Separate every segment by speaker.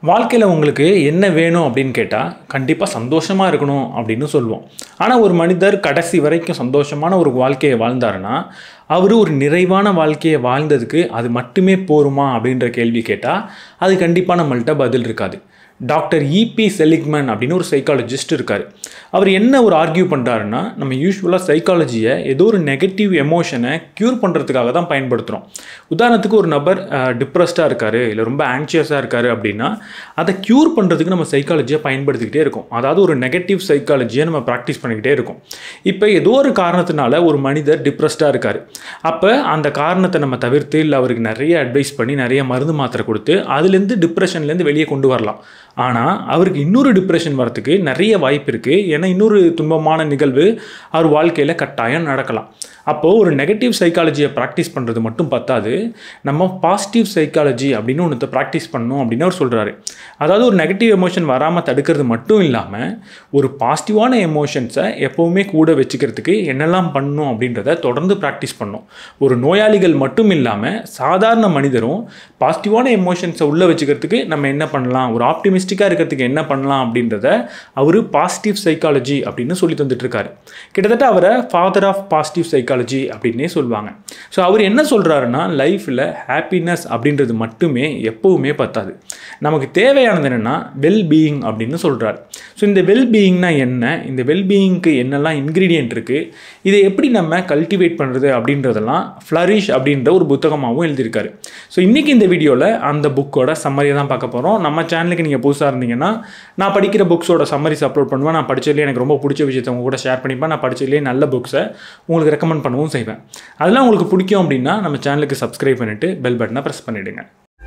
Speaker 1: வாழ்க்கையில் உங்களுக்கு என்ன வேணும் அப்படின்னு கேட்டால் கண்டிப்பாக சந்தோஷமாக இருக்கணும் அப்படின்னு சொல்லுவோம் ஆனால் ஒரு மனிதர் கடைசி வரைக்கும் சந்தோஷமான ஒரு வாழ்க்கையை வாழ்ந்தாருன்னா அவர் ஒரு நிறைவான வாழ்க்கையை வாழ்ந்ததுக்கு அது மட்டுமே போருமா அப்படின்ற கேள்வி கேட்டால் அது கண்டிப்பாக நம்மள்ட்ட பதில் இருக்காது டாக்டர் இபி செலிக்மன் அப்படின்னு ஒரு சைக்காலஜிஸ்ட் இருக்கார் அவர் என்ன ஒரு ஆர்கியூ பண்ணுறாருன்னா நம்ம யூஸ்வலாக சைக்காலஜியை ஏதோ ஒரு நெகட்டிவ் எமோஷனை க்யூர் பண்ணுறதுக்காக தான் பயன்படுத்துகிறோம் உதாரணத்துக்கு ஒரு நபர் டிப்ரெஸ்டாக இருக்கார் இல்லை ரொம்ப ஆன்ஷியஸாக இருக்கார் அப்படின்னா அதை க்யூர் பண்ணுறதுக்கு நம்ம சைக்காலஜியை பயன்படுத்திக்கிட்டே இருக்கோம் அதாவது ஒரு நெகட்டிவ் சைக்காலஜியை நம்ம ப்ராக்டிஸ் பண்ணிக்கிட்டே இருக்கோம் இப்போ ஏதோ ஒரு காரணத்தினால ஒரு மனிதர் டிப்ரெஸ்டாக இருக்கார் அப்போ அந்த காரணத்தை நம்ம தவிர்த்து இல்லை அவருக்கு நிறைய அட்வைஸ் பண்ணி நிறைய மருந்து மாத்திரை கொடுத்து அதுலேருந்து டிப்ரெஷன்லேருந்து வெளியே கொண்டு வரலாம் ஆனால் அவருக்கு இன்னொரு டிப்ரெஷன் வரத்துக்கு நிறைய வாய்ப்பு இருக்குது ஏன்னா இன்னொரு துன்பமான நிகழ்வு அவர் வாழ்க்கையில் கட்டாயம் நடக்கலாம் அப்போது ஒரு நெகட்டிவ் சைக்காலஜியை ப்ராக்டிஸ் பண்ணுறது மட்டும் பத்தாது நம்ம பாசிட்டிவ் சைக்காலஜி அப்படின்னு ஒன்றத்தை ப்ராக்டிஸ் பண்ணணும் அப்படின்னு அவர் சொல்கிறாரு அதாவது ஒரு நெகட்டிவ் எமோஷன் வராமல் தடுக்கிறது மட்டும் இல்லாமல் ஒரு பாசிட்டிவான எமோஷன்ஸை எப்போவுமே கூட வச்சுக்கிறதுக்கு என்னெல்லாம் பண்ணணும் அப்படின்றத தொடர்ந்து ப்ராக்டிஸ் பண்ணணும் ஒரு நோயாளிகள் மட்டும் இல்லாமல் சாதாரண மனிதரும் பாசிட்டிவான எமோஷன்ஸை உள்ளே வச்சுக்கிறதுக்கு நம்ம என்ன பண்ணலாம் ஒரு ஆப்டிமிஸ்டிக்காக இருக்கிறதுக்கு என்ன பண்ணலாம் அப்படின்றத அவர் பாசிட்டிவ் சைக்காலஜி அப்படின்னு சொல்லி தந்துட்டுருக்காரு கிட்டத்தட்ட அவரை ஃபாதர் ஆஃப் பாசிட்டிவ் சைக்காலஜி அப்படின்னே சொல்லுவாங்க ஸோ அவர் என்ன சொல்கிறாருன்னா லைஃப்பில் ஹாப்பினஸ் அப்படின்றது மட்டுமே எப்போவுமே பத்தாது நமக்கு தேவையானது என்னென்னா வெல் பீயிங் அப்படின்னு சொல்கிறார் ஸோ இந்த வெல் பீயிங்னா என்ன இந்த வெல் பீயிங்க்கு என்னெல்லாம் இன்க்ரீடியன்ட் இருக்குது இதை எப்படி நம்ம கல்டிவேட் பண்ணுறது அப்படின்றதெல்லாம் ஃப்ளரிஷ் அப்படின்ற ஒரு புத்தகமாகவும் எழுதியிருக்காரு ஸோ இன்றைக்கி இந்த வீடியோவில் அந்த புக்கோட சம்மரியை தான் பார்க்க போகிறோம் நம்ம சேனலுக்கு நீங்கள் புதுசாக இருந்தீங்கன்னா நான் படிக்கிற புக்ஸோட சம்மரிஸ் அப்லோட் பண்ணுவேன் நான் படிச்சதுலேயே எனக்கு ரொம்ப பிடிச்ச விஷயத்தை உங்க கூட ஷேர் பண்ணிப்பேன் நான் படிச்சதுலேயே நல்ல புக்ஸை உங்களுக்கு ரெக்கமெண்ட் பண்ணவும் செய்வேன் அதெல்லாம் உங்களுக்கு பிடிக்கும் அப்படின்னா நம்ம சேனலுக்கு சப்ஸ்கிரைப் பண்ணிவிட்டு பெல் பட்டனை ப்ரெஸ் பண்ணிவிடுங்க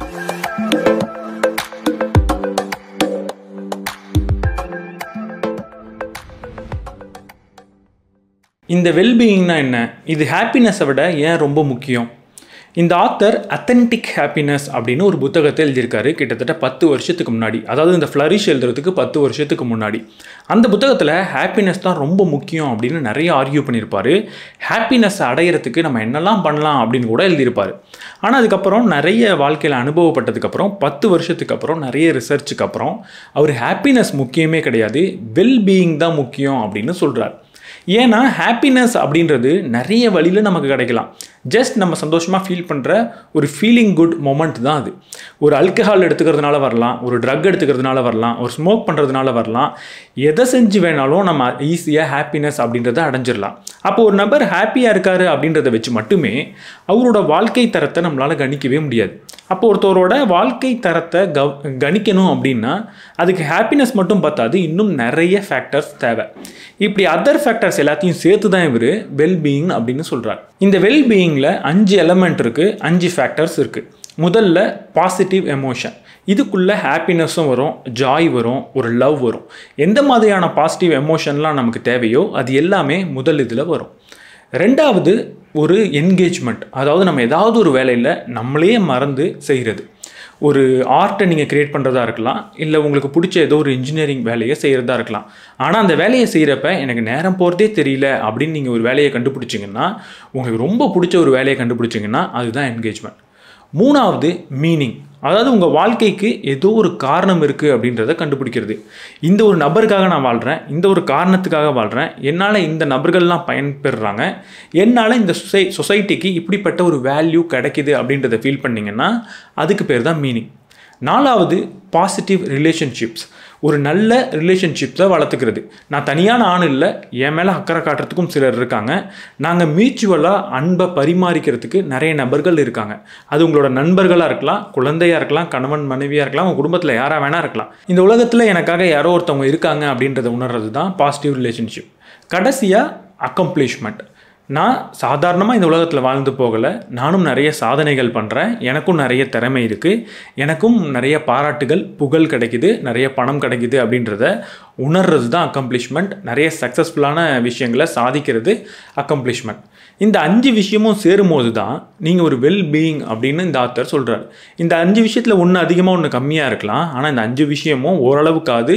Speaker 1: இந்த வெல்பீயிங்னா என்ன இது ஹாப்பினஸை விட ஏன் ரொம்ப முக்கியம் இந்த ஆத்தர் அத்தன்டிக் ஹாப்பினஸ் அப்படின்னு ஒரு புத்தகத்தை எழுதியிருக்காரு கிட்டத்தட்ட பத்து வருஷத்துக்கு முன்னாடி அதாவது இந்த ஃப்ளரிஷ் எழுதுறதுக்கு பத்து வருஷத்துக்கு முன்னாடி அந்த புத்தகத்தில் ஹாப்பினஸ் தான் ரொம்ப முக்கியம் அப்படின்னு நிறைய ஆர்கியூ பண்ணியிருப்பார் ஹாப்பினஸ் அடையிறதுக்கு நம்ம என்னெல்லாம் பண்ணலாம் அப்படின்னு கூட எழுதியிருப்பார் ஆனால் அதுக்கப்புறம் நிறைய வாழ்க்கையில் அனுபவப்பட்டதுக்கப்புறம் பத்து வருஷத்துக்கு அப்புறம் நிறைய ரிசர்ச்சுக்கு அப்புறம் அவர் ஹாப்பினஸ் முக்கியமே கிடையாது வெல் பீயிங் தான் முக்கியம் அப்படின்னு சொல்கிறார் ஏன்னா ஹாப்பினஸ் அப்படின்றது நிறைய வழியில் நமக்கு கிடைக்கலாம் ஜஸ்ட் நம்ம சந்தோஷமாக ஃபீல் பண்ணுற ஒரு ஃபீலிங் குட் மொமெண்ட் தான் அது ஒரு அல்கஹால் எடுத்துக்கிறதுனால வரலாம் ஒரு ட்ரக் எடுத்துக்கிறதுனால வரலாம் ஒரு ஸ்மோக் பண்ணுறதுனால வரலாம் எதை செஞ்சு வேணாலும் நம்ம ஈஸியாக ஹாப்பினஸ் அப்படின்றத அடைஞ்சிடலாம் அப்போ ஒரு நபர் ஹாப்பியாக இருக்காரு அப்படின்றத வச்சு மட்டுமே அவரோட வாழ்க்கை தரத்தை நம்மளால் கணிக்கவே முடியாது அப்போ ஒருத்தவரோட வாழ்க்கை தரத்தை கவ் கணிக்கணும் அப்படின்னா அதுக்கு ஹாப்பினஸ் மட்டும் பார்த்தாது இன்னும் நிறைய ஃபேக்டர்ஸ் தேவை இப்படி அதர் ஃபேக்டர்ஸ் எல்லாத்தையும் சேர்த்து தான் இவர் வெல்பீயிங் அப்படின்னு சொல்கிறார் இந்த வெல்பீயிங்கில் அஞ்சு எலமெண்ட் இருக்குது அஞ்சு ஃபேக்டர்ஸ் இருக்குது முதல்ல பாசிட்டிவ் எமோஷன் இதுக்குள்ளே ஹாப்பினஸும் வரும் ஜாய் வரும் ஒரு லவ் வரும் எந்த மாதிரியான பாசிட்டிவ் எமோஷன்லாம் நமக்கு தேவையோ அது எல்லாமே முதல் இதில் வரும் ரெண்டாவது ஒரு என்கேஜ்மெண்ட் அதாவது நம்ம ஏதாவது ஒரு வேலையில் நம்மளே மறந்து செய்கிறது ஒரு ஆர்ட்டை நீங்கள் க்ரியேட் பண்ணுறதா இருக்கலாம் இல்லை உங்களுக்கு பிடிச்ச ஏதோ ஒரு இன்ஜினியரிங் வேலையை செய்கிறதா இருக்கலாம் ஆனால் அந்த வேலையை செய்கிறப்ப எனக்கு நேரம் போகிறதே தெரியல அப்படின்னு நீங்கள் ஒரு வேலையை கண்டுபிடிச்சிங்கன்னா உங்களுக்கு ரொம்ப பிடிச்ச ஒரு வேலையை கண்டுபிடிச்சிங்கன்னா அதுதான் என்கேஜ்மெண்ட் மூணாவது மீனிங் அதாவது உங்கள் வாழ்க்கைக்கு ஏதோ ஒரு காரணம் இருக்குது அப்படின்றத கண்டுபிடிக்கிறது இந்த ஒரு நபருக்காக நான் வாழ்கிறேன் இந்த ஒரு காரணத்துக்காக வாழ்கிறேன் என்னால் இந்த நபர்கள்லாம் பயன்பெறுறாங்க என்னால் இந்த சொசை சொசைட்டிக்கு இப்படிப்பட்ட ஒரு வேல்யூ கிடைக்கிது அப்படின்றத ஃபீல் பண்ணிங்கன்னா அதுக்கு பேர் தான் மீனிங் நாலாவது பாசிட்டிவ் ரிலேஷன்ஷிப்ஸ் ஒரு நல்ல ரிலேஷன்ஷிப்ஸை வளர்த்துக்கிறது நான் தனியான ஆண் இல்லை என் மேலே அக்கறை காட்டுறதுக்கும் சிலர் இருக்காங்க நாங்கள் மியூச்சுவலாக அன்பை பரிமாறிக்கிறதுக்கு நிறைய நபர்கள் இருக்காங்க அது உங்களோட நண்பர்களாக இருக்கலாம் குழந்தையாக இருக்கலாம் கணவன் மனைவியாக இருக்கலாம் உங்கள் குடும்பத்தில் யாராக வேணா இருக்கலாம் இந்த உலகத்தில் எனக்காக யாரோ ஒருத்தவங்க இருக்காங்க அப்படின்றத உணர்றது தான் பாசிட்டிவ் ரிலேஷன்ஷிப் கடைசியாக அக்கம்ப்ளிஷ்மெண்ட் நான் சாதாரணமாக இந்த உலகத்தில் வாழ்ந்து போகலை நானும் நிறைய சாதனைகள் பண்ணுறேன் எனக்கும் நிறைய திறமை இருக்குது எனக்கும் நிறைய பாராட்டுகள் புகழ் கிடைக்குது நிறைய பணம் கிடைக்குது அப்படின்றத உணர்றது தான் அக்கம்ப்ளிஷ்மெண்ட் நிறைய சக்ஸஸ்ஃபுல்லான விஷயங்களை சாதிக்கிறது அக்கம்ப்ளிஷ்மெண்ட் இந்த அஞ்சு விஷயமும் சேரும்போது தான் நீங்கள் ஒரு வெல் பீயிங் அப்படின்னு இந்த ஆத்தர் சொல்கிறார் இந்த அஞ்சு விஷயத்தில் ஒன்று அதிகமாக ஒன்று கம்மியாக இருக்கலாம் ஆனால் இந்த அஞ்சு விஷயமும் ஓரளவுக்காவது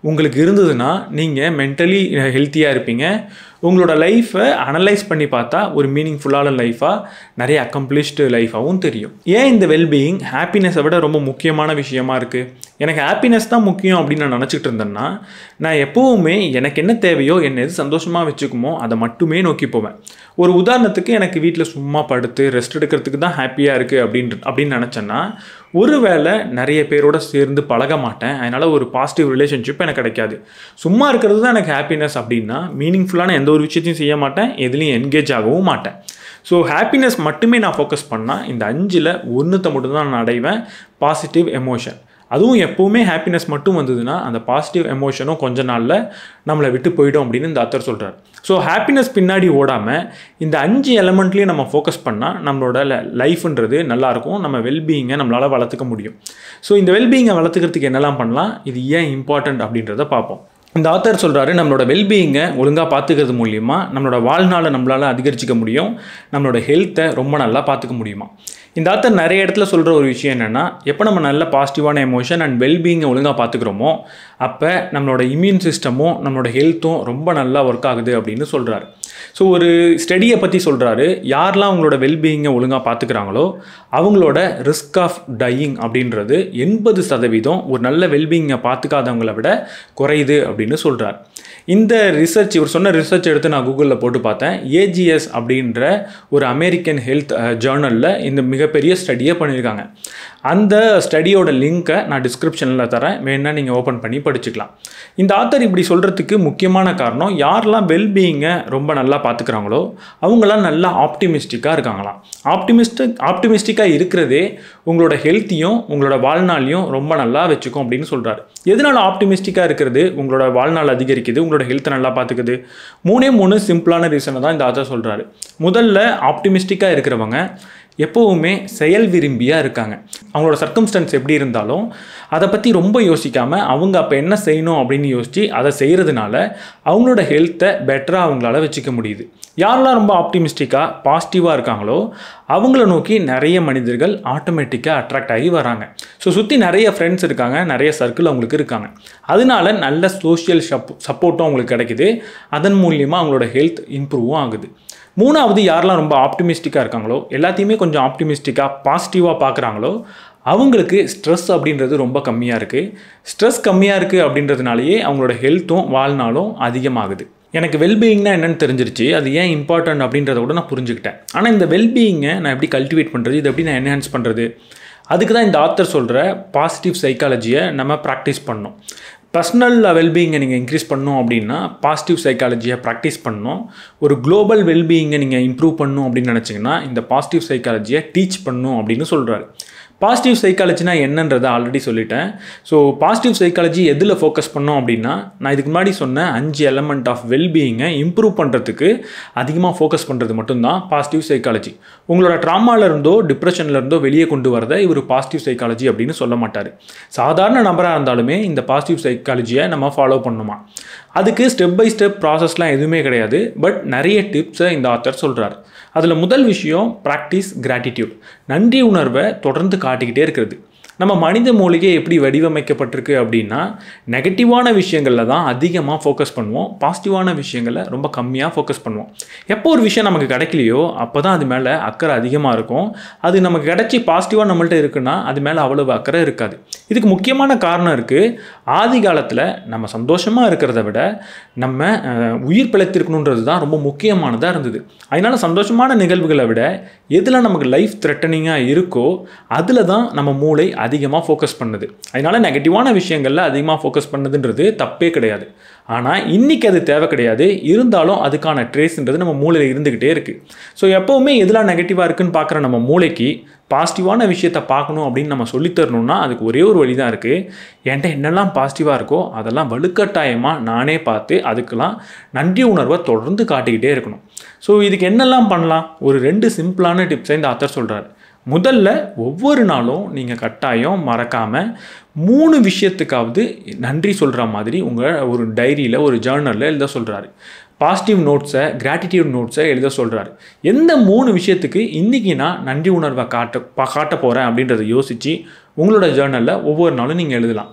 Speaker 1: உங்களுக்கு இருந்ததுன்னா நீங்கள் மென்டலி ஹெல்த்தியாக இருப்பீங்க உங்களோட லைஃப்பை அனலைஸ் பண்ணி பார்த்தா ஒரு மீனிங்ஃபுல்லான லைஃபாக நிறைய அக்கம்ப்ளிஷ்டு லைஃபாகவும் தெரியும் ஏன் இந்த வெல்பீயிங் ஹாப்பினஸை விட ரொம்ப முக்கியமான விஷயமா இருக்குது எனக்கு ஹாப்பினஸ் தான் முக்கியம் அப்படின்னு நான் நினச்சிக்கிட்டு இருந்தேன்னா நான் எப்போவுமே எனக்கு என்ன தேவையோ என்னை எது சந்தோஷமாக வச்சுக்குமோ அதை மட்டுமே நோக்கி போவேன் ஒரு உதாரணத்துக்கு எனக்கு வீட்டில் சும்மா படுத்து ரெஸ்ட் எடுக்கிறதுக்கு தான் ஹாப்பியாக இருக்குது அப்படின்ற அப்படின்னு நினச்சேன்னா ஒருவேளை நிறைய பேரோட சேர்ந்து பழக மாட்டேன் அதனால் ஒரு பாசிட்டிவ் ரிலேஷன்ஷிப் எனக்கு கிடைக்காது சும்மா இருக்கிறது தான் எனக்கு ஹாப்பினஸ் அப்படின்னா மீனிங்ஃபுல்லான எந்த ஒரு விஷயத்தையும் செய்ய மாட்டேன் எதுலேயும் என்கேஜ் ஆகவும் மாட்டேன் ஸோ ஹாப்பினஸ் மட்டுமே நான் ஃபோக்கஸ் பண்ணால் இந்த அஞ்சில் ஒன்றுத்தை மட்டும் தான் நான் அடைவேன் பாசிட்டிவ் எமோஷன் அதுவும் எப்போவுமே ஹாப்பினஸ் மட்டும் வந்ததுன்னா அந்த பாசிட்டிவ் எமோஷனும் கொஞ்ச நாளில் நம்மளை விட்டு போயிடும் அப்படின்னு இந்த அத்தர் சொல்கிறார் ஸோ ஹாப்பினஸ் பின்னாடி ஓடாமல் இந்த அஞ்சு எலமெண்ட்லேயும் நம்ம ஃபோக்கஸ் பண்ணால் நம்மளோட லைஃப்ன்றது நல்லாயிருக்கும் நம்ம வெல்பீயிங்கை நம்மளால் வளர்த்துக்க முடியும் ஸோ இந்த வெல்பீயிங்கை வளர்த்துக்கிறதுக்கு என்னெல்லாம் பண்ணலாம் இது ஏன் இம்பார்ட்டண்ட் அப்படின்றத பார்ப்போம் இந்த ஆத்தர் சொல்கிறாரு நம்மளோட வெல்பீயிங்கை ஒழுங்காக பார்த்துக்கிறது மூலியமாக நம்மளோட வாழ்நாளை நம்மளால் அதிகரிச்சிக்க முடியும் நம்மளோட ஹெல்த்தை ரொம்ப நல்லா பார்த்துக்க முடியுமா இந்த ஆத்தர் நிறைய இடத்துல சொல்கிற ஒரு விஷயம் என்னென்னா எப்போ நம்ம நல்ல பாசிட்டிவான எமோஷன் அண்ட் வெல்பீயிங்கை ஒழுங்காக பார்த்துக்கிறோமோ அப்போ நம்மளோட இம்யூன் சிஸ்டமும் நம்மளோட ஹெல்த்தும் ரொம்ப நல்லா ஒர்க் ஆகுது அப்படின்னு சொல்கிறாரு ஸோ ஒரு ஸ்டடியை பற்றி சொல்கிறாரு யாரெல்லாம் அவங்களோட வெல்பீயிங்கை ஒழுங்காக பார்த்துக்கிறாங்களோ அவங்களோட ரிஸ்க் ஆஃப் டையிங் அப்படின்றது எண்பது சதவீதம் ஒரு நல்ல வெல்பீயிங்கை பார்த்துக்காதவங்கள விட குறையுது அப்படின்னு சொல்கிறார் இந்த ரிசர்ச் இவர் சொன்ன ரிசர்ச் எடுத்து நான் கூகுளில் போட்டு பார்த்தேன் ஏஜிஎஸ் அப்படின்ற ஒரு அமெரிக்கன் ஹெல்த் ஜேர்னலில் இந்த மிகப்பெரிய ஸ்டடியை பண்ணியிருக்காங்க அந்த ஸ்டடியோட லிங்க்கை நான் டிஸ்கிரிப்ஷனில் தரேன் வேணா நீங்கள் ஓப்பன் பண்ணி படிச்சுக்கலாம் இந்த ஆத்தர் இப்படி சொல்கிறதுக்கு முக்கியமான காரணம் யாரெல்லாம் வெல்பீயிங்கை ரொம்ப நல்லா பார்த்துக்கிறாங்களோ அவங்களாம் நல்லா ஆப்டிமிஸ்டிக்காக இருக்காங்களாம் ஆப்டிமிஸ்டிக் ஆப்டிமிஸ்டிக்காக இருக்கிறதே உங்களோட ஹெல்த்தையும் உங்களோட வாழ்நாளையும் ரொம்ப நல்லா வச்சுக்கும் அப்படின்னு சொல்கிறாரு எதனால் ஆப்டிமிஸ்டிக்காக இருக்கிறது உங்களோட வாழ்நாள் அதிகரிக்குது உங்களோட ஹெல்த்தை நல்லா பார்த்துக்குது மூணே மூணு சிம்பிளான ரீசனை தான் இந்த ஆத்தர் சொல்கிறாரு முதல்ல ஆப்டிமிஸ்டிக்காக இருக்கிறவங்க எப்போவுமே செயல் விரும்பியாக இருக்காங்க அவங்களோட சர்க்கம்ஸ்டன்ஸ் எப்படி இருந்தாலும் அதை பற்றி ரொம்ப யோசிக்காமல் அவங்க அப்போ என்ன செய்யணும் அப்படின்னு யோசித்து அதை செய்கிறதுனால அவங்களோட ஹெல்த்தை பெட்டராக அவங்களால வச்சுக்க முடியுது யாரெல்லாம் ரொம்ப ஆப்டிமிஸ்டிக்காக பாசிட்டிவாக இருக்காங்களோ அவங்கள நோக்கி நிறைய மனிதர்கள் ஆட்டோமேட்டிக்காக அட்ராக்ட் ஆகி வராங்க ஸோ சுற்றி நிறைய ஃப்ரெண்ட்ஸ் இருக்காங்க நிறைய சர்க்கிள் அவங்களுக்கு இருக்காங்க அதனால நல்ல சோஷியல் சப் சப்போர்ட்டும் அவங்களுக்கு கிடைக்குது அதன் மூலியமாக அவங்களோட ஹெல்த் இம்ப்ரூவும் ஆகுது மூணாவது யாரெல்லாம் ரொம்ப ஆப்டிமிஸ்டிக்காக இருக்காங்களோ எல்லாத்தையுமே கொஞ்சம் ஆப்டிமிஸ்டிக்காக பாசிட்டிவாக பார்க்குறாங்களோ அவங்களுக்கு ஸ்ட்ரெஸ் அப்படின்றது ரொம்ப கம்மியாக இருக்குது ஸ்ட்ரெஸ் கம்மியாக இருக்குது அப்படின்றதுனாலேயே அவங்களோட ஹெல்த்தும் வாழ்நாளும் அதிகமாகுது எனக்கு வெல்பீயிங்னா என்னென்னு தெரிஞ்சிருச்சு அது ஏன் இம்பார்ட்டன்ட் அப்படின்றத கூட நான் புரிஞ்சுக்கிட்டேன் ஆனால் இந்த வெல்பீயிங்கை நான் எப்படி கல்டிவேட் பண்ணுறது இது எப்படி நான் என்ஹான்ஸ் பண்ணுறது அதுக்கு தான் இந்த ஆத்தர் சொல்கிற பாசிட்டிவ் சைக்காலஜியை நம்ம ப்ராக்டிஸ் பண்ணணும் பர்சனல் வெல்பீயிங்கை நீங்கள் இன்க்ரீஸ் பண்ணணும் அப்படின்னா பாசிட்டிவ் சைக்காலஜியை ப்ராக்டிஸ் பண்ணணும் ஒரு குளோபல் வெல்பீயிங்கை நீங்கள் இம்ப்ரூவ் பண்ணணும் அப்படின்னு நினச்சிங்கன்னா இந்த பாசிட்டிவ் சைக்காலஜியை டீச் பண்ணணும் அப்படின்னு சொல்கிறாரு பாசிட்டிவ் சைக்காலஜினா என்னன்றதை ஆல்ரெடி சொல்லிட்டேன் ஸோ பாசிட்டிவ் சைக்காலஜி எதில் ஃபோக்கஸ் பண்ணோம் அப்படின்னா நான் இதுக்கு முன்னாடி சொன்ன அஞ்சு எலமெண்ட் ஆஃப் வெல்பீயிங்கை இம்ப்ரூவ் பண்ணுறதுக்கு அதிகமாக ஃபோக்கஸ் பண்ணுறது மட்டும்தான் பாசிட்டிவ் சைக்காலஜி உங்களோட ட்ராமால இருந்தோ டிப்ரெஷன்ல இருந்தோ வெளியே கொண்டு வரதை இவர் பாசிட்டிவ் சைக்காலஜி அப்படின்னு சொல்ல மாட்டார் சாதாரண நபராக இருந்தாலுமே இந்த பாசிட்டிவ் சைக்காலஜியை நம்ம ஃபாலோ பண்ணுமா அதுக்கு ஸ்டெப் பை ஸ்டெப் ப்ராசஸ்லாம் எதுவுமே கிடையாது பட் நிறைய டிப்ஸை இந்த ஆத்தர் சொல்கிறார் அதில் முதல் விஷயம் ப்ராக்டிஸ் கிராட்டிடியூட் நன்றி உணர்வை தொடர்ந்து காட்டிக்கிட்டே இருக்கிறது நம்ம மனித மூலிகை எப்படி வடிவமைக்கப்பட்டிருக்கு அப்படின்னா நெகட்டிவான விஷயங்களில் தான் அதிகமாக ஃபோக்கஸ் பண்ணுவோம் பாசிட்டிவான விஷயங்களை ரொம்ப கம்மியாக ஃபோக்கஸ் பண்ணுவோம் எப்போ ஒரு விஷயம் நமக்கு கிடைக்கலையோ அப்போ தான் அது மேலே அக்கறை அதிகமாக இருக்கும் அது நமக்கு கிடைச்சி பாசிட்டிவாக நம்மள்ட்ட இருக்குன்னா அது மேலே அவ்வளவு அக்கறை இருக்காது இதுக்கு முக்கியமான காரணம் இருக்குது ஆதி காலத்தில் நம்ம சந்தோஷமாக இருக்கிறத விட நம்ம அஹ், உயிர் பிழைத்திருக்கணுன்றது தான் ரொம்ப முக்கியமானதாக இருந்தது அதனால சந்தோஷமான நிகழ்வுகளை விட எதில் நமக்கு லைஃப் த்ரெட்டனிங்காக இருக்கோ அதில் தான் நம்ம மூளை அதிகமாக ஃபோக்கஸ் பண்ணுது அதனால நெகட்டிவான விஷயங்களில் அதிகமாக ஃபோக்கஸ் பண்ணுதுன்றது தப்பே கிடையாது ஆனால் இன்றைக்கி அது தேவை கிடையாது இருந்தாலும் அதுக்கான ட்ரேஸ்ன்றது நம்ம மூளையில் இருந்துக்கிட்டே இருக்குது ஸோ எப்போவுமே எதெல்லாம் நெகட்டிவாக இருக்குன்னு பார்க்குற நம்ம மூளைக்கு பாசிட்டிவான விஷயத்த பார்க்கணும் அப்படின்னு நம்ம சொல்லித் தரணும்னா அதுக்கு ஒரே ஒரு வழி தான் இருக்குது என்கிட்ட என்னெல்லாம் பாசிட்டிவாக இருக்கோ அதெல்லாம் வலுக்கட்டாயமாக நானே பார்த்து அதுக்கெல்லாம் நன்றி உணர்வை தொடர்ந்து காட்டிக்கிட்டே இருக்கணும் ஸோ இதுக்கு என்னெல்லாம் பண்ணலாம் ஒரு ரெண்டு சிம்பிளான டிப்ஸை இந்த ஆத்தர் சொல்கிறாரு முதல்ல ஒவ்வொரு நாளும் நீங்கள் கட்டாயம் மறக்காமல் மூணு விஷயத்துக்காவது நன்றி சொல்கிற மாதிரி உங்கள் ஒரு டைரியில் ஒரு ஜேர்னலில் எழுத சொல்கிறாரு பாசிட்டிவ் நோட்ஸை கிராட்டிடியூட் நோட்ஸை எழுத சொல்கிறாரு எந்த மூணு விஷயத்துக்கு இன்றைக்கி நான் நன்றி உணர்வை காட்ட பா காட்ட போகிறேன் அப்படின்றத யோசித்து உங்களோட ஜேர்னலில் ஒவ்வொரு நாளும் நீங்கள் எழுதலாம்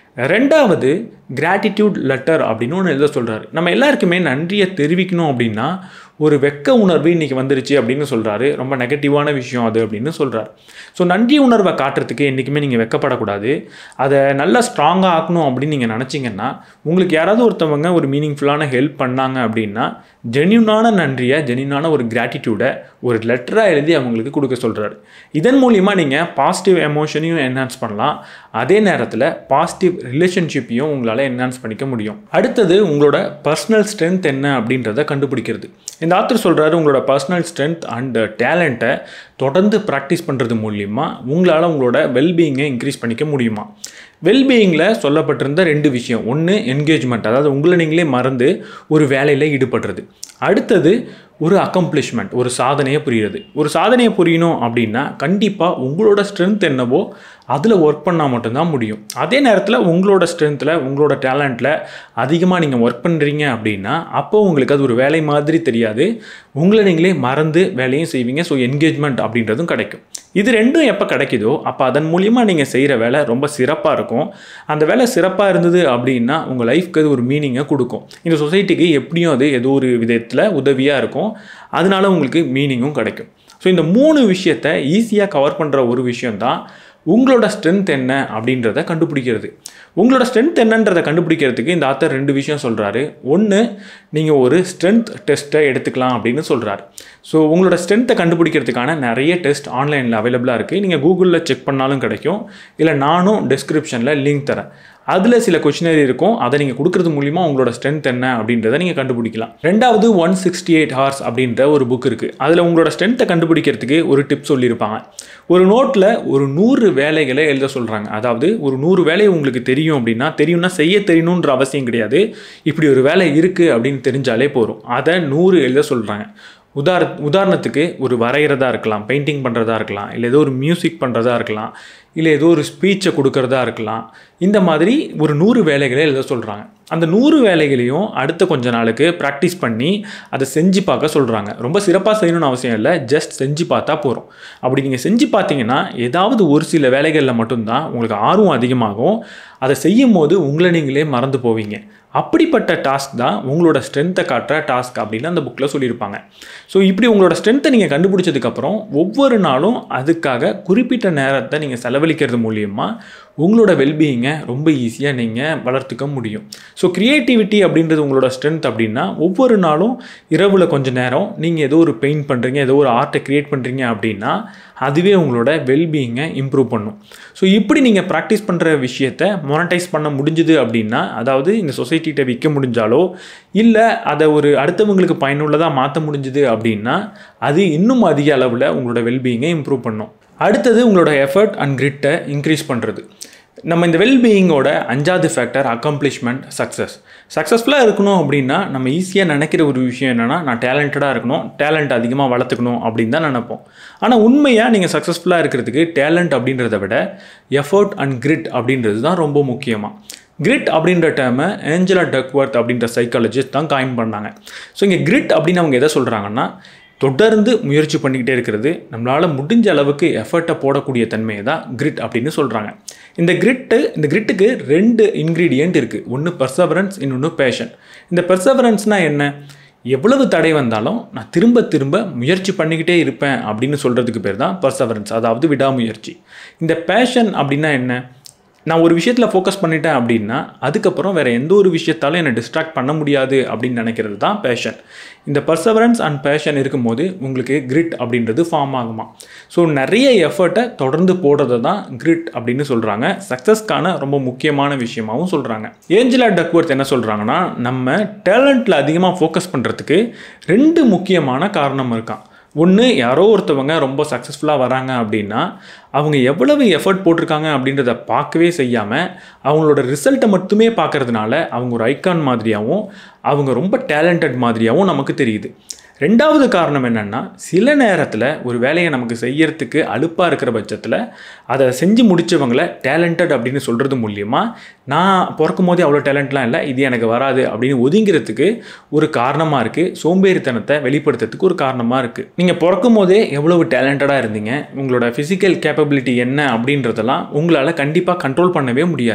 Speaker 1: ரெண்டாவது கிராட்டிடியூட் லெட்டர் அப்படின்னு ஒன்று எழுத சொல்கிறாரு நம்ம எல்லாருக்குமே நன்றியை தெரிவிக்கணும் அப்படின்னா ஒரு வெக்க உணர்வு இன்றைக்கி வந்துருச்சு அப்படின்னு சொல்கிறாரு ரொம்ப நெகட்டிவான விஷயம் அது அப்படின்னு சொல்கிறார் ஸோ நன்றி உணர்வை காட்டுறதுக்கு என்றைக்குமே நீங்கள் வெக்கப்படக்கூடாது அதை நல்லா ஸ்ட்ராங்காக ஆக்கணும் அப்படின்னு நீங்கள் நினச்சிங்கன்னா உங்களுக்கு யாராவது ஒருத்தவங்க ஒரு மீனிங்ஃபுல்லான ஹெல்ப் பண்ணாங்க அப்படின்னா ஜென்யூனான நன்றியை ஜென்யூனான ஒரு கிராட்டிடியூடை ஒரு லெட்டராக எழுதி அவங்களுக்கு கொடுக்க சொல்கிறாரு இதன் மூலிமா நீங்கள் பாசிட்டிவ் எமோஷனையும் என்ஹான்ஸ் பண்ணலாம் அதே நேரத்தில் பாசிட்டிவ் ரிலேஷன்ஷிப்பையும் உங்களால் என்ஹான்ஸ் பண்ணிக்க முடியும் அடுத்தது உங்களோட பர்சனல் ஸ்ட்ரென்த் என்ன அப்படின்றத கண்டுபிடிக்கிறது இந்த ஆத்தர் சொல்கிறாரு உங்களோட பர்சனல் ஸ்ட்ரென்த் அண்ட் டேலண்ட்டை தொடர்ந்து ப்ராக்டிஸ் பண்ணுறது மூலிமா உங்களால் உங்களோட வெல்பீயிங்கை இன்க்ரீஸ் பண்ணிக்க முடியுமா வெல்பீயிங்கில் சொல்லப்பட்டிருந்த ரெண்டு விஷயம் ஒன்று என்கேஜ்மெண்ட் அதாவது உங்களை நீங்களே மறந்து ஒரு வேலையில் ஈடுபடுறது அடுத்தது ஒரு அக்கம்ப்ளிஷ்மெண்ட் ஒரு சாதனையை புரியுறது ஒரு சாதனையை புரியணும் அப்படின்னா கண்டிப்பாக உங்களோட ஸ்ட்ரென்த் என்னவோ அதில் ஒர்க் பண்ணால் மட்டும்தான் முடியும் அதே நேரத்தில் உங்களோட ஸ்ட்ரென்த்தில் உங்களோட டேலண்ட்டில் அதிகமாக நீங்கள் ஒர்க் பண்ணுறீங்க அப்படின்னா அப்போ உங்களுக்கு அது ஒரு வேலை மாதிரி தெரியாது உங்களை நீங்களே மறந்து வேலையும் செய்வீங்க ஸோ என்கேஜ்மெண்ட் அப்படின்றதும் கிடைக்கும் இது ரெண்டும் எப்போ கிடைக்குதோ அப்போ அதன் மூலியமாக நீங்கள் செய்கிற வேலை ரொம்ப சிறப்பாக இருக்கும் அந்த வேலை சிறப்பாக இருந்தது அப்படின்னா உங்கள் லைஃப்க்கு அது ஒரு மீனிங்கை கொடுக்கும் இந்த சொசைட்டிக்கு எப்படியும் அது ஏதோ ஒரு விதத்தில் உதவியாக இருக்கும் அதனால உங்களுக்கு மீனிங்கும் கிடைக்கும் ஸோ இந்த மூணு விஷயத்தை ஈஸியாக கவர் பண்ணுற ஒரு விஷயந்தான் உங்களோட ஸ்ட்ரென்த் என்ன அப்படின்றத கண்டுபிடிக்கிறது உங்களோட ஸ்ட்ரென்த் என்னன்றதை கண்டுபிடிக்கிறதுக்கு இந்த ஆத்தர் ரெண்டு விஷயம் சொல்கிறாரு ஒன்று நீங்கள் ஒரு ஸ்ட்ரென்த் டெஸ்ட்டை எடுத்துக்கலாம் அப்படின்னு சொல்கிறாரு ஸோ உங்களோட ஸ்ட்ரென்த்தை கண்டுபிடிக்கிறதுக்கான நிறைய டெஸ்ட் ஆன்லைனில் அவைலபிளாக இருக்குது நீங்கள் கூகுளில் செக் பண்ணாலும் கிடைக்கும் இல்லை நானும் டிஸ்கிரிப்ஷனில் லிங்க் தரேன் அதில் சில கொஷினரி இருக்கும் அதை நீங்கள் கொடுக்கறது மூலிமா உங்களோட ஸ்ட்ரென்த் என்ன அப்படின்றத நீங்கள் கண்டுபிடிக்கலாம் ரெண்டாவது ஒன் சிக்ஸ்டி எயிட் ஹார்ஸ் அப்படின்ற ஒரு புக் இருக்குது அதில் உங்களோட ஸ்ட்ரென்த்தை கண்டுபிடிக்கிறதுக்கு ஒரு டிப் சொல்லியிருப்பாங்க ஒரு நோட்டில் ஒரு நூறு வேலைகளை எழுத சொல்கிறாங்க அதாவது ஒரு நூறு வேலை உங்களுக்கு தெரியும் அப்படின்னா தெரியும்னா செய்ய தெரியணுன்ற அவசியம் கிடையாது இப்படி ஒரு வேலை இருக்குது அப்படின்னு தெரிஞ்சாலே போதும் அதை நூறு எழுத சொல்கிறாங்க உதார உதாரணத்துக்கு ஒரு வரைகிறதா இருக்கலாம் பெயிண்டிங் பண்ணுறதா இருக்கலாம் இல்லை ஏதோ ஒரு மியூசிக் பண்ணுறதா இருக்கலாம் இல்லை ஏதோ ஒரு ஸ்பீச்சை கொடுக்கறதா இருக்கலாம் இந்த மாதிரி ஒரு நூறு வேலைகளை எழுத சொல்கிறாங்க அந்த நூறு வேலைகளையும் அடுத்த கொஞ்ச நாளுக்கு ப்ராக்டிஸ் பண்ணி அதை செஞ்சு பார்க்க சொல்கிறாங்க ரொம்ப சிறப்பாக செய்யணும்னு அவசியம் இல்லை ஜஸ்ட் செஞ்சு பார்த்தா போகிறோம் அப்படி நீங்கள் செஞ்சு பார்த்தீங்கன்னா ஏதாவது ஒரு சில வேலைகளில் மட்டும்தான் உங்களுக்கு ஆர்வம் அதிகமாகும் அதை செய்யும் போது உங்களை நீங்களே மறந்து போவீங்க அப்படிப்பட்ட டாஸ்க் தான் உங்களோட ஸ்ட்ரென்த்தை காட்டுற டாஸ்க் அப்படின்னு அந்த புக்கில் சொல்லியிருப்பாங்க ஸோ இப்படி உங்களோட ஸ்ட்ரென்த்தை நீங்கள் கண்டுபிடிச்சதுக்கப்புறம் ஒவ்வொரு நாளும் அதுக்காக குறிப்பிட்ட நேரத்தை நீங்கள் செலவழிக்கிறது மூலியமாக உங்களோட வெல்பீயிங்கை ரொம்ப ஈஸியாக நீங்கள் வளர்த்துக்க முடியும் ஸோ க்ரியேட்டிவிட்டி அப்படின்றது உங்களோட ஸ்ட்ரென்த் அப்படின்னா ஒவ்வொரு நாளும் இரவில் கொஞ்ச நேரம் நீங்கள் ஏதோ ஒரு பெயிண்ட் பண்ணுறீங்க ஏதோ ஒரு ஆர்ட்டை க்ரியேட் பண்ணுறீங்க அப்படின்னா அதுவே உங்களோட வெல்பீயிங்கை இம்ப்ரூவ் பண்ணும் ஸோ இப்படி நீங்கள் ப்ராக்டிஸ் பண்ணுற விஷயத்தை மொனடைஸ் பண்ண முடிஞ்சுது அப்படின்னா அதாவது இந்த சொசைட்டிகிட்ட விற்க முடிஞ்சாலோ இல்லை அதை ஒரு அடுத்தவங்களுக்கு பயனுள்ளதாக மாற்ற முடிஞ்சுது அப்படின்னா அது இன்னும் அதிக அளவில் உங்களோட வெல்பீயிங்கை இம்ப்ரூவ் பண்ணும் அடுத்தது உங்களோட எஃபர்ட் அண்ட் கிரிட்டை இன்க்ரீஸ் பண்ணுறது நம்ம இந்த வெல்பீயிங்கோட அஞ்சாவது ஃபேக்டர் அக்கம்ப்ளிஷ்மெண்ட் சக்ஸஸ் சக்ஸஸ்ஃபுல்லாக இருக்கணும் அப்படின்னா நம்ம ஈஸியாக நினைக்கிற ஒரு விஷயம் என்னென்னா நான் டேலண்டடாக இருக்கணும் டேலண்ட் அதிகமாக வளர்த்துக்கணும் அப்படின்னு தான் நினைப்போம் ஆனால் உண்மையாக நீங்கள் சக்ஸஸ்ஃபுல்லாக இருக்கிறதுக்கு டேலண்ட் அப்படின்றத விட எஃபர்ட் அண்ட் கிரிட் அப்படின்றது தான் ரொம்ப முக்கியமாக கிரிட் அப்படின்ற டேர்மை ஏஞ்சலா டக்வர்த் அப்படின்ற சைக்காலஜிஸ்ட் தான் காயின் பண்ணாங்க ஸோ இங்கே கிரிட் அப்படின்னு அவங்க எதை சொல்கிறாங்கன்னா தொடர்ந்து முயற்சி பண்ணிக்கிட்டே இருக்கிறது நம்மளால் முடிஞ்ச அளவுக்கு எஃபர்ட்டை போடக்கூடிய தன்மையை தான் கிரிட் அப்படின்னு சொல்கிறாங்க இந்த கிரிட்டு இந்த கிரிட்டுக்கு ரெண்டு இன்க்ரீடியண்ட் இருக்குது ஒன்று பர்சவரன்ஸ் இன்னொன்று பேஷன் இந்த பர்சவரன்ஸ்னால் என்ன எவ்வளவு தடை வந்தாலும் நான் திரும்ப திரும்ப முயற்சி பண்ணிக்கிட்டே இருப்பேன் அப்படின்னு சொல்கிறதுக்கு பேர் தான் பர்சவரன்ஸ் அதாவது விடாமுயற்சி இந்த பேஷன் அப்படின்னா என்ன நான் ஒரு விஷயத்தில் ஃபோக்கஸ் பண்ணிட்டேன் அப்படின்னா அதுக்கப்புறம் வேறு எந்த ஒரு விஷயத்தாலும் என்னை டிஸ்ட்ராக்ட் பண்ண முடியாது அப்படின்னு நினைக்கிறது தான் பேஷன் இந்த பர்சவரன்ஸ் அண்ட் பேஷன் இருக்கும்போது உங்களுக்கு கிரிட் அப்படின்றது ஃபார்ம் ஆகுமா ஸோ நிறைய எஃபர்ட்டை தொடர்ந்து போடுறது தான் கிரிட் அப்படின்னு சொல்கிறாங்க சக்ஸஸ்க்கான ரொம்ப முக்கியமான விஷயமாகவும் சொல்கிறாங்க ஏஞ்சலா டக்வர்த் என்ன சொல்கிறாங்கன்னா நம்ம டேலண்ட்டில் அதிகமாக ஃபோக்கஸ் பண்ணுறதுக்கு ரெண்டு முக்கியமான காரணம் இருக்கான் ஒன்று யாரோ ஒருத்தவங்க ரொம்ப சக்ஸஸ்ஃபுல்லாக வராங்க அப்படின்னா அவங்க எவ்வளவு எஃபர்ட் போட்டிருக்காங்க அப்படின்றத பார்க்கவே செய்யாமல் அவங்களோட ரிசல்ட்டை மட்டுமே பார்க்கறதுனால அவங்க ஒரு ஐக்கான் மாதிரியாகவும் அவங்க ரொம்ப டேலண்டட் மாதிரியாகவும் நமக்கு தெரியுது ரெண்டாவது காரணம் என்னென்னா சில நேரத்தில் ஒரு வேலையை நமக்கு செய்யறதுக்கு அலுப்பாக இருக்கிற பட்சத்தில் அதை செஞ்சு முடித்தவங்கள டேலண்டட் அப்படின்னு சொல்கிறது மூலியமாக நான் பிறக்கும் போதே அவ்வளோ டேலண்ட்லாம் இல்லை இது எனக்கு வராது அப்படின்னு ஒதுங்கிறதுக்கு ஒரு காரணமாக இருக்குது சோம்பேறித்தனத்தை வெளிப்படுத்துறதுக்கு ஒரு காரணமாக இருக்குது நீங்கள் பிறக்கும் போதே எவ்வளவு டேலண்டடாக இருந்தீங்க உங்களோட ஃபிசிக்கல் கேப்பபிலிட்டி என்ன அப்படின்றதெல்லாம் உங்களால் கண்டிப்பாக கண்ட்ரோல் பண்ணவே முடியாது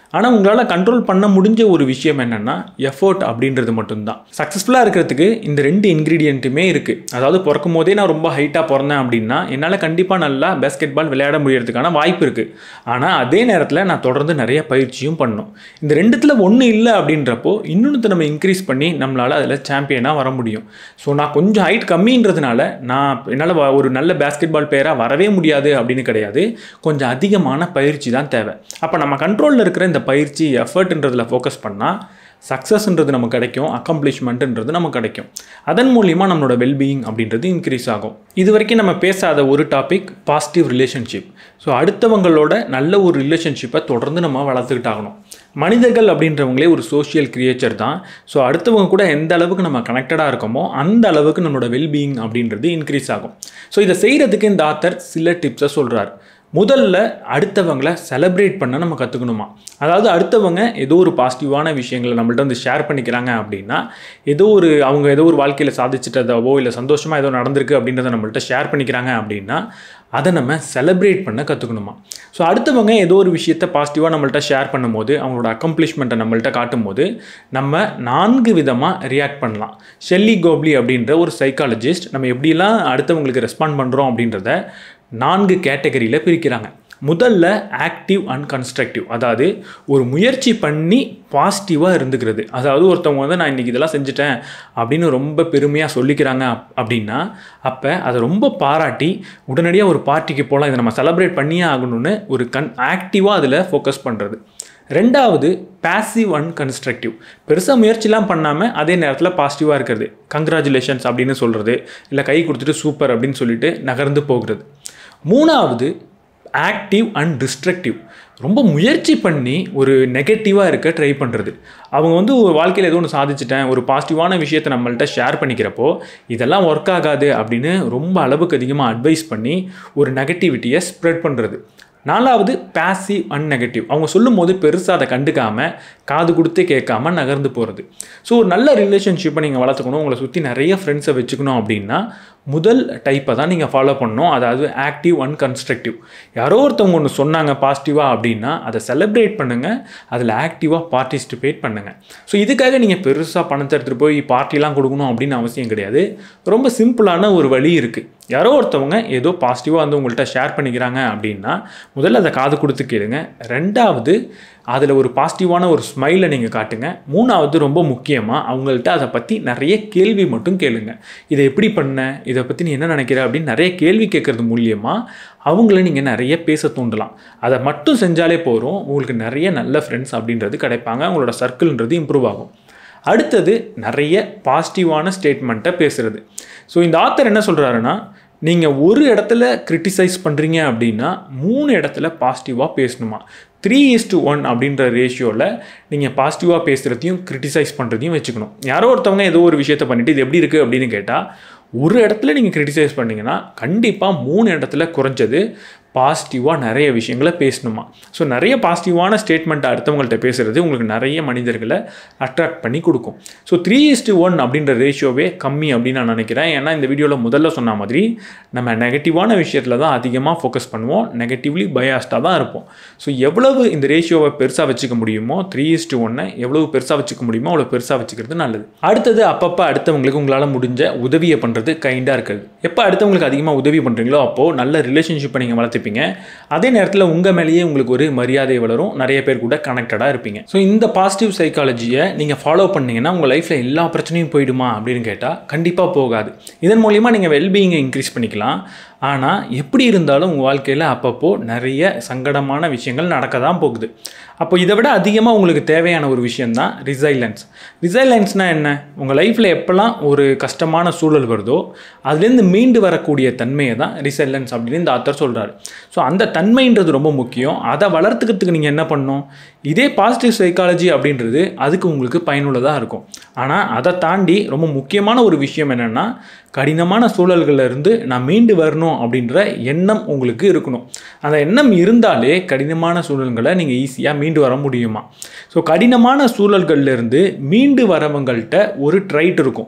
Speaker 1: ஆனால் உங்களால் கண்ட்ரோல் பண்ண முடிஞ்ச ஒரு விஷயம் என்னென்னா எஃபோர்ட் அப்படின்றது மட்டும்தான் சக்ஸஸ்ஃபுல்லாக இருக்கிறதுக்கு இந்த ரெண்டு இன்க்ரீடியண்ட்டுமே இருக்குது அதாவது பிறக்கும் போதே நான் ரொம்ப ஹைட்டாக பிறந்தேன் அப்படின்னா என்னால் கண்டிப்பாக நல்லா பேஸ்கெட் பால் விளையாட முடியறதுக்கான வாய்ப்பு இருக்குது ஆனால் அதே நேரத்தில் நான் தொடர்ந்து நிறைய பயிற்சியும் பண்ணணும் இந்த ரெண்டுத்தில் ஒன்று இல்லை அப்படின்றப்போ இன்னொன்று நம்ம இன்க்ரீஸ் பண்ணி நம்மளால் அதில் சாம்பியனாக வர முடியும் ஸோ நான் கொஞ்சம் ஹைட் கம்மின்றதுனால நான் என்னால் ஒரு நல்ல பேஸ்கெட் பால் பிளேயராக வரவே முடியாது அப்படின்னு கிடையாது கொஞ்சம் அதிகமான பயிற்சி தான் தேவை அப்போ நம்ம கண்ட்ரோலில் இருக்கிற இந்த பயிற்சி எஃபர்ட்ன்றதில் ஃபோக்கஸ் பண்ணால் சக்ஸஸ்ன்றது நமக்கு கிடைக்கும் அக்கம்ப்ளிஷ்மெண்ட்டுன்றது நமக்கு கிடைக்கும் அதன் மூலிமா நம்மளோட வெல்பீயிங் அப்படின்றது இன்க்ரீஸ் ஆகும் இது வரைக்கும் நம்ம பேசாத ஒரு டாபிக் பாசிட்டிவ் ரிலேஷன்ஷிப் ஸோ அடுத்தவங்களோட நல்ல ஒரு ரிலேஷன்ஷிப்பை தொடர்ந்து நம்ம வளர்த்துக்கிட்டு ஆகணும் மனிதர்கள் அப்படின்றவங்களே ஒரு சோஷியல் கிரியேச்சர் தான் ஸோ அடுத்தவங்க கூட எந்த அளவுக்கு நம்ம கனெக்டடாக இருக்கோமோ அந்த அளவுக்கு நம்மளோட வெல்பீயிங் அப்படின்றது இன்க்ரீஸ் ஆகும் ஸோ இதை செய்கிறதுக்கு இந்த ஆத்தர் சில டிப்ஸை சொல்கிறார் முதல்ல அடுத்தவங்களை செலிப்ரேட் பண்ண நம்ம கற்றுக்கணுமா அதாவது அடுத்தவங்க ஏதோ ஒரு பாசிட்டிவான விஷயங்களை நம்மள்ட்ட வந்து ஷேர் பண்ணிக்கிறாங்க அப்படின்னா ஏதோ ஒரு அவங்க ஏதோ ஒரு வாழ்க்கையில் சாதிச்சிட்டதாவோ இல்லை சந்தோஷமாக ஏதோ நடந்திருக்கு அப்படின்றத நம்மள்ட்ட ஷேர் பண்ணிக்கிறாங்க அப்படின்னா அதை நம்ம செலிப்ரேட் பண்ண கற்றுக்கணுமா ஸோ அடுத்தவங்க ஏதோ ஒரு விஷயத்த பாசிட்டிவாக நம்மள்ட்ட ஷேர் பண்ணும்போது அவங்களோட அக்கம்ப்ளிஷ்மெண்ட்டை நம்மள்ட்ட காட்டும்போது நம்ம நான்கு விதமாக ரியாக்ட் பண்ணலாம் ஷெல்லி கோப்லி அப்படின்ற ஒரு சைக்காலஜிஸ்ட் நம்ம எப்படிலாம் அடுத்தவங்களுக்கு ரெஸ்பாண்ட் பண்ணுறோம் அப்படின்றத நான்கு கேட்டகரியில் பிரிக்கிறாங்க முதல்ல ஆக்டிவ் அண்ட் கன்ஸ்ட்ரக்டிவ் அதாவது ஒரு முயற்சி பண்ணி பாசிட்டிவாக இருந்துக்கிறது அதாவது ஒருத்தவங்க வந்து நான் இன்றைக்கி இதெல்லாம் செஞ்சுட்டேன் அப்படின்னு ரொம்ப பெருமையாக சொல்லிக்கிறாங்க அப்- அப்படின்னா அப்போ அதை ரொம்ப பாராட்டி உடனடியாக ஒரு பார்ட்டிக்கு போகலாம் இதை நம்ம செலிப்ரேட் பண்ணியே ஆகணும்னு ஒரு கன் ஆக்டிவாக அதில் ஃபோக்கஸ் பண்ணுறது ரெண்டாவது பாசிவ் அண்ட் கன்ஸ்ட்ரக்டிவ் பெருசாக முயற்சிலாம் பண்ணாமல் அதே நேரத்தில் பாசிட்டிவாக இருக்கிறது கங்க்ராச்சுலேஷன்ஸ் அப்படின்னு சொல்கிறது இல்லை கை கொடுத்துட்டு சூப்பர் அப்படின்னு சொல்லிட்டு நகர்ந்து போகிறது மூணாவது ஆக்டிவ் அண்ட் டிஸ்ட்ரக்டிவ் ரொம்ப முயற்சி பண்ணி ஒரு நெகட்டிவாக இருக்க ட்ரை பண்ணுறது அவங்க வந்து ஒரு வாழ்க்கையில் ஏதோ ஒன்று சாதிச்சிட்டேன் ஒரு பாசிட்டிவான விஷயத்தை நம்மள்ட்ட ஷேர் பண்ணிக்கிறப்போ இதெல்லாம் ஒர்க் ஆகாது அப்படின்னு ரொம்ப அளவுக்கு அதிகமாக அட்வைஸ் பண்ணி ஒரு நெகட்டிவிட்டியை ஸ்ப்ரெட் பண்ணுறது நாலாவது பாசிவ் அண்ட் நெகட்டிவ் அவங்க சொல்லும்போது பெருசாக அதை கண்டுக்காமல் காது கொடுத்தே கேட்காம நகர்ந்து போகிறது ஸோ ஒரு நல்ல ரிலேஷன்ஷிப்பை நீங்கள் வளர்த்துக்கணும் உங்களை சுற்றி நிறைய ஃப்ரெண்ட்ஸை வச்சுக்கணும் அப்படின்னா முதல் டைப்பை தான் நீங்கள் ஃபாலோ பண்ணணும் அதாவது ஆக்டிவ் அண்ட் கன்ஸ்ட்ரக்டிவ் யாரோ ஒருத்தவங்க ஒன்று சொன்னாங்க பாசிட்டிவாக அப்படின்னா அதை செலிப்ரேட் பண்ணுங்கள் அதில் ஆக்டிவாக பார்ட்டிசிபேட் பண்ணுங்கள் ஸோ இதுக்காக நீங்கள் பெருசாக பணத்தை எடுத்துகிட்டு போய் பார்ட்டிலாம் கொடுக்கணும் அப்படின்னு அவசியம் கிடையாது ரொம்ப சிம்பிளான ஒரு வழி இருக்குது யாரோ ஒருத்தவங்க ஏதோ பாசிட்டிவாக வந்து உங்கள்கிட்ட ஷேர் பண்ணிக்கிறாங்க அப்படின்னா முதல்ல அதை காது கொடுத்து கேளுங்க ரெண்டாவது அதில் ஒரு பாசிட்டிவான ஒரு ஸ்மைலை நீங்கள் காட்டுங்க மூணாவது ரொம்ப முக்கியமாக அவங்கள்ட்ட அதை பற்றி நிறைய கேள்வி மட்டும் கேளுங்க இதை எப்படி பண்ண இதை பற்றி நீ என்ன நினைக்கிற அப்படின்னு நிறைய கேள்வி கேட்கறது மூலியமாக அவங்கள நீங்கள் நிறைய பேச தூண்டலாம் அதை மட்டும் செஞ்சாலே போதும் உங்களுக்கு நிறைய நல்ல ஃப்ரெண்ட்ஸ் அப்படின்றது கிடைப்பாங்க உங்களோட சர்க்கிள்ன்றது இம்ப்ரூவ் ஆகும் அடுத்தது நிறைய பாசிட்டிவான ஸ்டேட்மெண்ட்டை பேசுகிறது ஸோ இந்த ஆத்தர் என்ன சொல்கிறாருன்னா நீங்கள் ஒரு இடத்துல கிரிட்டிசைஸ் பண்ணுறீங்க அப்படின்னா மூணு இடத்துல பாசிட்டிவாக பேசணுமா த்ரீ இஸ் டு ஒன் அப்படின்ற ரேஷியோவில் நீங்கள் பாசிட்டிவாக பேசுகிறதையும் கிரிட்டிசைஸ் பண்ணுறதையும் வச்சுக்கணும் யாரோ ஒருத்தவங்க ஏதோ ஒரு விஷயத்த பண்ணிட்டு இது எப்படி இருக்குது அப்படின்னு கேட்டால் ஒரு இடத்துல நீங்கள் கிரிட்டிசைஸ் பண்ணீங்கன்னா கண்டிப்பாக மூணு இடத்துல குறைஞ்சது பாசிட்டிவாக நிறைய விஷயங்களை பேசணுமா ஸோ நிறைய பாசிட்டிவான ஸ்டேட்மெண்ட்டை அடுத்தவங்கள்ட்ட பேசுகிறது உங்களுக்கு நிறைய மனிதர்களை அட்ராக்ட் பண்ணி கொடுக்கும் ஸோ த்ரீ இஸ்டு ஒன் அப்படின்ற ரேஷியோவே கம்மி அப்படின்னு நான் நினைக்கிறேன் ஏன்னா இந்த வீடியோவில் முதல்ல சொன்ன மாதிரி நம்ம நெகட்டிவான விஷயத்தில் தான் அதிகமாக ஃபோக்கஸ் பண்ணுவோம் நெகட்டிவ்லி பயாஸ்டாக தான் இருப்போம் ஸோ எவ்வளவு இந்த ரேஷியோவை பெருசாக வச்சுக்க முடியுமோ த்ரீ இஸ்டு ஒன்னை எவ்வளவு பெருசாக வச்சுக்க முடியுமோ அவ்வளோ பெருசாக வச்சுக்கிறது நல்லது அடுத்தது அப்பப்போ அடுத்தவங்களுக்கு உங்களால் முடிஞ்ச உதவியை பண்ணுறது கைண்டாக இருக்கிறது எப்போ அடுத்தவங்களுக்கு அதிகமாக உதவி பண்ணுறீங்களோ அப்போது நல்ல ரிலேஷன்ஷிப்பை நீங்கள் வளர்த்துப்பீங்க அதே நேரத்தில் உங்கள் மேலேயே உங்களுக்கு ஒரு மரியாதை வளரும் நிறைய பேர் கூட கனெக்டடாக இருப்பீங்க ஸோ இந்த பாசிட்டிவ் சைக்காலஜியை நீங்கள் ஃபாலோ பண்ணீங்கன்னா உங்கள் லைஃப்பில் எல்லா பிரச்சனையும் போயிடுமா அப்படின்னு கேட்டால் கண்டிப்பாக போகாது இதன் மூலிமா நீங்கள் வெல்பீயிங்கை இன்க்ரீஸ் பண்ணிக்கலாம் ஆனால் எப்படி இருந்தாலும் உங்கள் வாழ்க்கையில் அப்பப்போ நிறைய சங்கடமான விஷயங்கள் நடக்க தான் போகுது அப்போ இதை விட அதிகமாக உங்களுக்கு தேவையான ஒரு விஷயந்தான் ரிசைலன்ஸ் ரிசைலன்ஸ்னால் என்ன உங்கள் லைஃப்பில் எப்போல்லாம் ஒரு கஷ்டமான சூழல் வருதோ அதுலேருந்து மீண்டு வரக்கூடிய தன்மையை தான் ரிசைலன்ஸ் அப்படின்னு இந்த ஆத்தர் சொல்கிறாரு ஸோ அந்த தன்மைன்றது ரொம்ப முக்கியம் அதை வளர்த்துக்கிறதுக்கு நீங்கள் என்ன பண்ணணும் இதே பாசிட்டிவ் சைக்காலஜி அப்படின்றது அதுக்கு உங்களுக்கு பயனுள்ளதாக இருக்கும் ஆனால் அதை தாண்டி ரொம்ப முக்கியமான ஒரு விஷயம் என்னென்னா கடினமான சூழல்கள்ல இருந்து நான் மீண்டு வரணும் அப்படின்ற எண்ணம் உங்களுக்கு இருக்கணும் அந்த எண்ணம் இருந்தாலே கடினமான சூழல்களை நீங்கள் ஈஸியாக மீண்டு வர முடியுமா ஸோ கடினமான சூழல்கள்ல இருந்து மீண்டு வரவங்கள்ட்ட ஒரு ட்ரைட் இருக்கும்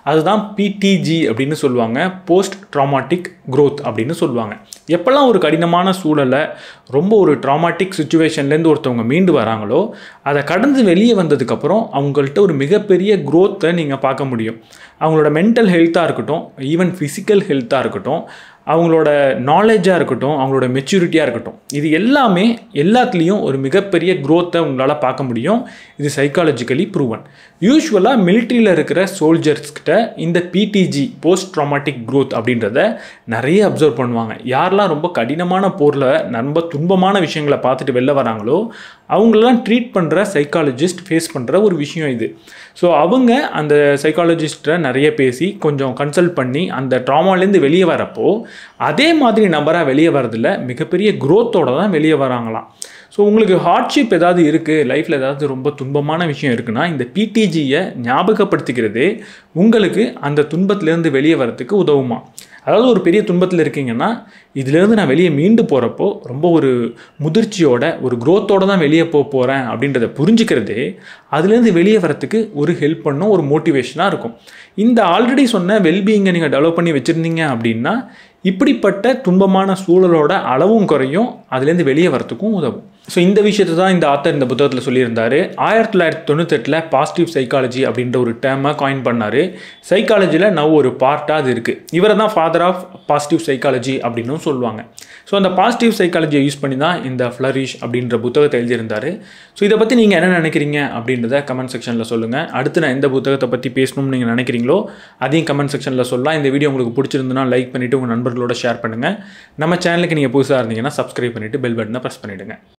Speaker 1: அதுதான் பிடிஜி அப்படின்னு சொல்லுவாங்க போஸ்ட் ட்ராமாட்டிக் growth அப்படின்னு சொல்லுவாங்க எப்போல்லாம் ஒரு கடினமான சூழலை ரொம்ப ஒரு ட்ராமாட்டிக் சுச்சுவேஷன்லேருந்து ஒருத்தவங்க மீண்டு வராங்களோ அதை கடந்து வெளியே வந்ததுக்கப்புறம் அவங்கள்ட்ட ஒரு மிகப்பெரிய growth-அ நீங்கள் பார்க்க முடியும் அவங்களோட மென்டல் ஹெல்த்தாக இருக்கட்டும் ஈவன் ஃபிசிக்கல் ஹெல்த்தாக இருக்கட்டும் அவங்களோட நாலேஜாக இருக்கட்டும் அவங்களோட மெச்சூரிட்டியாக இருக்கட்டும் இது எல்லாமே எல்லாத்துலேயும் ஒரு மிகப்பெரிய growth-அ உங்களால் பார்க்க முடியும் இது சைக்காலஜிக்கலி ப்ரூவன் யூஸ்வலாக மிலிட்ரியில் இருக்கிற சோல்ஜர்ஸ்கிட்ட இந்த பிடிஜி போஸ்ட் ட்ராமாட்டிக் growth அப்படின்றத நிறைய அப்சர்வ் பண்ணுவாங்க யாரெல்லாம் ரொம்ப கடினமான போரில் ரொம்ப துன்பமான விஷயங்களை பார்த்துட்டு வெளில வராங்களோ அவங்களெல்லாம் ட்ரீட் பண்ணுற சைக்காலஜிஸ்ட் ஃபேஸ் பண்ணுற ஒரு விஷயம் இது ஸோ அவங்க அந்த சைக்காலஜிஸ்ட்டை நிறைய பேசி கொஞ்சம் கன்சல்ட் பண்ணி அந்த ட்ராமாலேருந்து வெளியே வரப்போ அதே மாதிரி நபராக வெளியே வரதில்ல மிகப்பெரிய growth-ஓட தான் வெளியே வராங்களாம் ஸோ உங்களுக்கு ஹார்ட்ஷிப் ஏதாவது இருக்குது லைஃப்பில் ஏதாவது ரொம்ப துன்பமான விஷயம் இருக்குன்னா இந்த பிடிஜியை ஞாபகப்படுத்திக்கிறதே உங்களுக்கு அந்த துன்பத்திலேருந்து வெளியே வரத்துக்கு உதவுமா அதாவது ஒரு பெரிய துன்பத்தில் இருக்கீங்கன்னா இதுலேருந்து நான் வெளியே மீண்டு போகிறப்போ ரொம்ப ஒரு முதிர்ச்சியோட ஒரு growth-ஓட தான் வெளியே போக போகிறேன் அப்படின்றத புரிஞ்சுக்கிறதே அதுலேருந்து வெளியே வரத்துக்கு ஒரு ஹெல்ப் பண்ணும் ஒரு மோட்டிவேஷனாக இருக்கும் இந்த ஆல்ரெடி சொன்ன வெல்பீயிங்கை நீங்கள் டெவலப் பண்ணி வச்சுருந்தீங்க அப்படின்னா இப்படிப்பட்ட துன்பமான சூழலோட அளவும் குறையும் அதுலேருந்து வெளியே வரத்துக்கும் உதவும் ஸோ இந்த விஷயத்தை தான் இந்த ஆத்தர் இந்த புத்தகத்தில் சொல்லியிருந்தாரு ஆயிரத்தி தொள்ளாயிரத்தி தொண்ணூத்தெட்டில் பாசிட்டிவ் சைக்காலஜி அப்படின்ற ஒரு டேர்மை காயின் பண்ணார் சைக்காலஜியில் நவ் ஒரு பார்ட்டாக அது இருக்குது இவரை தான் ஃபாதர் ஆஃப் பாசிட்டிவ் சைக்காலஜி அப்படின்னும் சொல்லுவாங்க ஸோ அந்த பாசிட்டிவ் சைக்காலஜியை யூஸ் பண்ணி தான் இந்த ஃப்ளரிஷ் அப்படின்ற புத்தகத்தை எழுதியிருந்தார் ஸோ இதை பற்றி நீங்கள் என்ன நினைக்கிறீங்க அப்படின்றத கமெண்ட் செக்ஷனில் சொல்லுங்கள் அடுத்து நான் எந்த புத்தகத்தை பற்றி பேசணும்னு நீங்கள் நினைக்கிறீங்களோ அதையும் கமெண்ட் செக்ஷனில் சொல்லலாம் இந்த வீடியோ உங்களுக்கு பிடிச்சிருந்துன்னா லைக் பண்ணிவிட்டு உங்கள் நண்பர்களோட ஷேர் பண்ணுங்கள் நம்ம சேனலுக்கு நீங்கள் புதுசாக இருந்தீங்கன்னா சப்ஸ்கிரைப் பண்ணிவிட்டு பெல் பட்டனை ப்ரெஸ் பண்ணிவிடுங்க